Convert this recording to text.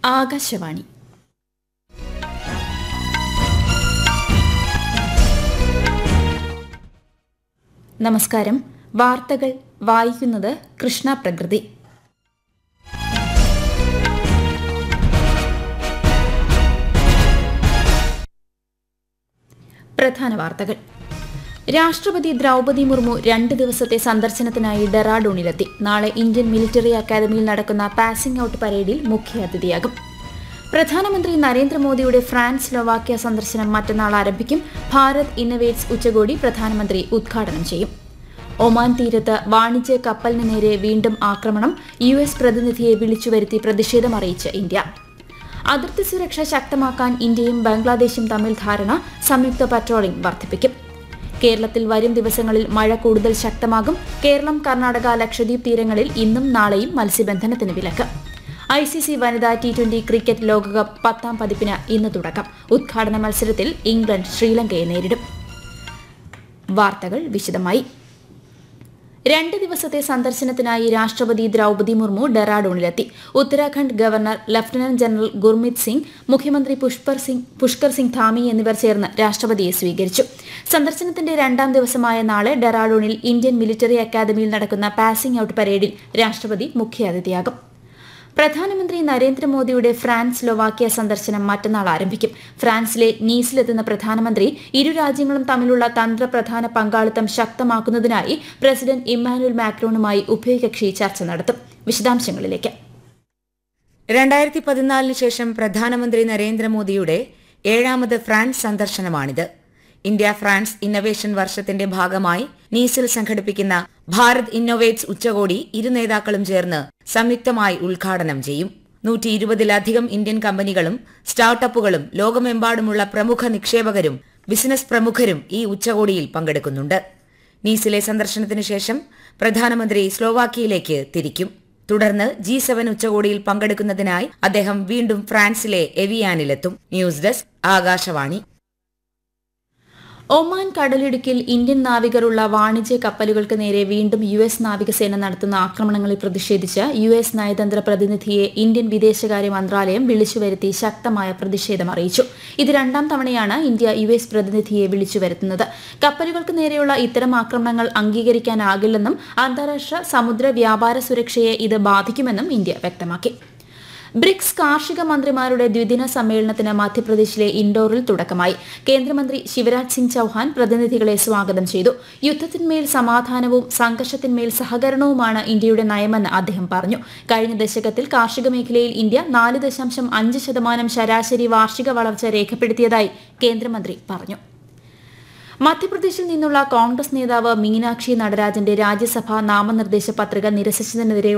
ആകാശവാണി നമസ്കാരം വാർത്തകൾ വായിക്കുന്നത് കൃഷ്ണ പ്രകൃതി പ്രധാന വാർത്തകൾ രാഷ്ട്രപതി ദ്രൗപതി മുർമു രണ്ട് ദിവസത്തെ സന്ദർശനത്തിനായി ഡെറാഡൂണിലെത്തി നാളെ ഇന്ത്യൻ മിലിറ്ററി അക്കാദമിയിൽ നടക്കുന്ന പാസിംഗ് ഔട്ട് പരേഡിൽ മുഖ്യാതിഥിയാകും പ്രധാനമന്ത്രി നരേന്ദ്രമോദിയുടെ ഫ്രാൻസ് സ്ലോവാക്യ സന്ദർശനം മറ്റന്നാൾ ആരംഭിക്കും ഭാരത് ഇന്നവേറ്റ്സ് ഉച്ചകോടി പ്രധാനമന്ത്രി ഉദ്ഘാടനം ചെയ്യും ഒമാൻ തീരത്ത് വാണിജ്യ കപ്പലിന് നേരെ വീണ്ടും ആക്രമണം യു എസ് പ്രതിനിധിയെ വിളിച്ചുവരുത്തി പ്രതിഷേധം അറിയിച്ച് ഇന്ത്യ അതിർത്തി സുരക്ഷ ശക്തമാക്കാൻ ഇന്ത്യയും ബംഗ്ലാദേശും തമ്മിൽ ധാരണ സംയുക്ത പട്രോളിംഗ് വർദ്ധിപ്പിക്കും കേരളത്തിൽ വരും ദിവസങ്ങളിൽ മഴ കൂടുതൽ ശക്തമാകും കേരളം കർണാടക ലക്ഷദ്വീപ് തീരങ്ങളിൽ ഇന്നും നാളെയും മത്സ്യബന്ധനത്തിന് വിലക്ക് ഐ സി സി വനിതാ ടി ട്വന്റി ക്രിക്കറ്റ് ലോകകപ്പ് പത്താം പതിപ്പിന് ഇന്ന് തുടക്കം ഉദ്ഘാടന മത്സരത്തിൽ ഇംഗ്ലണ്ട് ശ്രീലങ്കയെ നേരിടും വാർത്തകൾ വിശദമായി രണ്ട് ദിവസത്തെ സന്ദർശനത്തിനായി രാഷ്ട്രപതി ദ്രൗപതി മുർമു ഡെറാഡൂണിലെത്തി Uttarakhand governor lieutenant general Gurmit Singh മുഖ്യമന്ത്രി പുഷ്പർ സിംഗ് പുഷ്കർ സിംഗ് ധാമി എന്നിവർ ചേർന്ന് രാഷ്ട്രപതിയെ സ്വീകരിച്ചു സന്ദർശനത്തിന്റെ രണ്ടാം ദിവസമായ നാളെ ഡെറാഡൂണിൽ ഇന്ത്യൻ മിലിറ്ററി അക്കാദമിയിൽ നടക്കുന്ന പാസിംഗ് ഔട്ട് പരേഡിൽ രാഷ്ട്രപതി മുഖ്യാതിഥിയാകും പ്രധാനമന്ത്രി നരേന്ദ്രമോദിയുടെ ഫ്രാൻസ് സ്ലോവാക്യ സന്ദർശനം മറ്റന്നാൾ ആരംഭിക്കും ഫ്രാൻസിലെ നീസിലെത്തുന്ന പ്രധാനമന്ത്രി ഇരു രാജ്യങ്ങളും തമ്മിലുള്ള തന്ത്രപ്രധാന പങ്കാളിത്തം ശക്തമാക്കുന്നതിനായി പ്രസിഡന്റ് ഇമ്മാനുവൽ മാക്രോണുമായി ഉഭയകക്ഷി ചർച്ച നടത്തും വിശദാംശങ്ങളിലേക്ക് രണ്ടായിരത്തി പതിനാലിന് ശേഷം പ്രധാനമന്ത്രി നരേന്ദ്രമോദിയുടെ ഏഴാമത് ഫ്രാൻസ് സന്ദർശനമാണിത് ഇന്ത്യ ഫ്രാൻസ് ഇന്നവേഷൻ വർഷത്തിന്റെ ഭാഗമായി നീസിൽ സംഘടിപ്പിക്കുന്ന ഭാരത് ഇന്നോവേറ്റ്സ് ഉച്ചകോടി ഇരു നേതാക്കളും ചേർന്ന് സംയുക്തമായി ഉദ്ഘാടനം ചെയ്യും നൂറ്റി ഇരുപതിലധികം ഇന്ത്യൻ കമ്പനികളും സ്റ്റാർട്ടപ്പുകളും ലോകമെമ്പാടുമുള്ള പ്രമുഖ നിക്ഷേപകരും ബിസിനസ് പ്രമുഖരും ഈ ഉച്ചകോടിയിൽ പങ്കെടുക്കുന്നുണ്ട് നീസിലെ സന്ദർശനത്തിനു ശേഷം പ്രധാനമന്ത്രി സ്ലോവാക്കിയയിലേക്ക് തിരിക്കും തുടർന്ന് ജി സെവൻ ഉച്ചകോടിയിൽ പങ്കെടുക്കുന്നതിനായി അദ്ദേഹം വീണ്ടും ഫ്രാൻസിലെ എവിയാനിലെത്തും ന്യൂസ് ഡെസ്ക് ആകാശവാണി ഒമാൻ കടലിടുക്കിൽ ഇന്ത്യൻ നാവികരുള്ള വാണിജ്യ കപ്പലുകൾക്ക് നേരെ വീണ്ടും യു എസ് നാവികസേന നടത്തുന്ന ആക്രമണങ്ങളിൽ പ്രതിഷേധിച്ച് യു എസ് നയതന്ത്ര പ്രതിനിധിയെ ഇന്ത്യൻ വിദേശകാര്യ മന്ത്രാലയം വിളിച്ചുവരുത്തി ശക്തമായ പ്രതിഷേധം അറിയിച്ചു ഇത് രണ്ടാം തവണയാണ് ഇന്ത്യ യു എസ് പ്രതിനിധിയെ വിളിച്ചുവരുത്തുന്നത് കപ്പലുകൾക്ക് നേരെയുള്ള ഇത്തരം ആക്രമണങ്ങൾ അംഗീകരിക്കാനാകില്ലെന്നും അന്താരാഷ്ട്ര സമുദ്ര വ്യാപാര സുരക്ഷയെ ഇത് ബാധിക്കുമെന്നും ഇന്ത്യ വ്യക്തമാക്കി ബ്രിക്സ് കാർഷിക മന്ത്രിമാരുടെ ദ്വിദിന സമ്മേളനത്തിന് മധ്യപ്രദേശിലെ ഇൻഡോറിൽ തുടക്കമായി കേന്ദ്രമന്ത്രി ശിവരാജ് സിംഗ് ചൌഹാൻ പ്രതിനിധികളെ സ്വാഗതം ചെയ്തു യുദ്ധത്തിന്മേൽ സമാധാനവും സംഘർഷത്തിന്മേൽ സഹകരണവുമാണ് ഇന്ത്യയുടെ നയമെന്ന് അദ്ദേഹം പറഞ്ഞു കഴിഞ്ഞ ദശകത്തിൽ കാർഷിക മേഖലയിൽ ഇന്ത്യ നാല് ദശാംശം അഞ്ച് ശതമാനം ശരാശരി വാർഷിക വളർച്ച രേഖപ്പെടുത്തിയതായി കേന്ദ്രമന്ത്രി പറഞ്ഞു മധ്യപ്രദേശിൽ നിന്നുള്ള കോൺഗ്രസ് നേതാവ് മീനാക്ഷി നടരാജന്റെ രാജ്യസഭാ നാമനിർദ്ദേശ പത്രിക നിരസിച്ചതിനെതിരെ